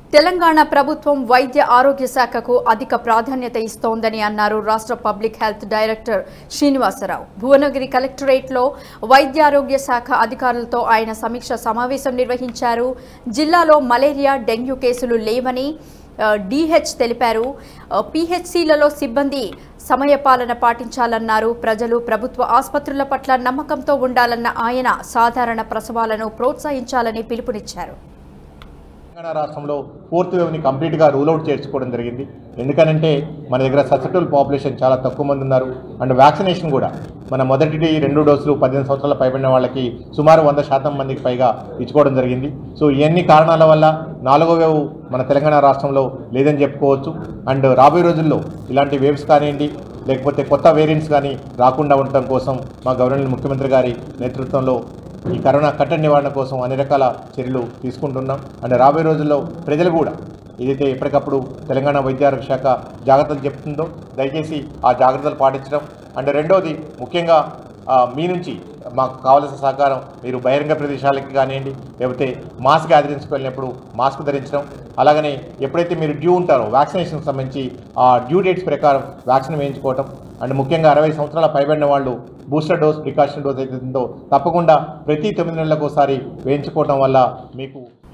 తెలంగాణ ప్రభుత్వం వైద్య ఆరోగ్య శాఖకు అధిక ప్రాధాన్యత ఇస్తోందని అన్నారు రాష్ట్ర public health director Srinivasarao Bhuvanagiri కలెక్టరేట్లో వైద్యారోగ్య శాఖ అధికారులతో ఆయన సమీక్ష సమావేశం నిర్వహించారు జిల్లాలో మలేరియా డెంగ్యూ కేసులు లేవని ఆ, డిహెచ్ తెలిపారు ఆ, పిహెచ్సిలలో సిబ్బంది సమయపాలన పాటించాలన్నారు ప్రజలు ప్రభుత్వ ఆసుపత్రుల పట్ల నమ్మకంతో ఉండాలన్న ఆయన సాధారణ ప్రసవాలను ప్రోత్సహించాలని పిలుపునిచ్చారు తెలంగాణ రాష్ట్రంలో ఫోర్త్ వేవ్ని కంప్లీట్గా రూల్ అవుట్ చేసుకోవడం జరిగింది ఎందుకనంటే మన దగ్గర ససెప్టబుల్ పాపులేషన్ చాలా తక్కువ మంది ఉన్నారు అండ్ వ్యాక్సినేషన్ కూడా మన మొదటి రెండు డోసులు పద్దెనిమిది సంవత్సరాల పైబడిన వాళ్ళకి సుమారు వంద శాతం మందికి పైగా ఇచ్చుకోవడం జరిగింది సో ఇవన్నీ కారణాల వల్ల నాలుగో వేవ్ మన తెలంగాణ రాష్ట్రంలో లేదని చెప్పుకోవచ్చు అండ్ రాబోయే రోజుల్లో ఇలాంటి వేవ్స్ కానివ్వండి లేకపోతే కొత్త వేరియంట్స్ కానీ రాకుండా ఉండటం కోసం మా గవర్నర్ ముఖ్యమంత్రి గారి నేతృత్వంలో ఈ కరోనా కట్టడి నివారణ కోసం అన్ని రకాల చర్యలు తీసుకుంటున్నాం అండ్ రాబోయే రోజుల్లో ప్రజలు కూడా ఏదైతే ఎప్పటికప్పుడు తెలంగాణ వైద్య ఆరోగ్య శాఖ జాగ్రత్తలు చెప్తుందో దయచేసి ఆ జాగ్రత్తలు పాటించడం అండ్ రెండోది ముఖ్యంగా ఆ, మీ నుంచి మాకు కావలసిన సహకారం మీరు బహిరంగ ప్రదేశాలకి కానివ్వండి లేకపోతే మాస్క్ గ్యాదరింగ్స్కి వెళ్ళినప్పుడు మాస్క్ ధరించడం అలాగనే ఎప్పుడైతే మీరు డ్యూ ఉంటారో వ్యాక్సినేషన్కి సంబంధించి ఆ డ్యూ డేట్స్ ప్రకారం వ్యాక్సిన్ వేయించుకోవటం అండ్ ముఖ్యంగా అరవై సంవత్సరాల పైబడిన వాళ్ళు బూస్టర్ డోస్ ప్రికాషన్ డోస్ అయితే ఉందో తప్పకుండా ప్రతి తొమ్మిది నెలలకు ఒకసారి వేయించుకోవడం వల్ల మీకు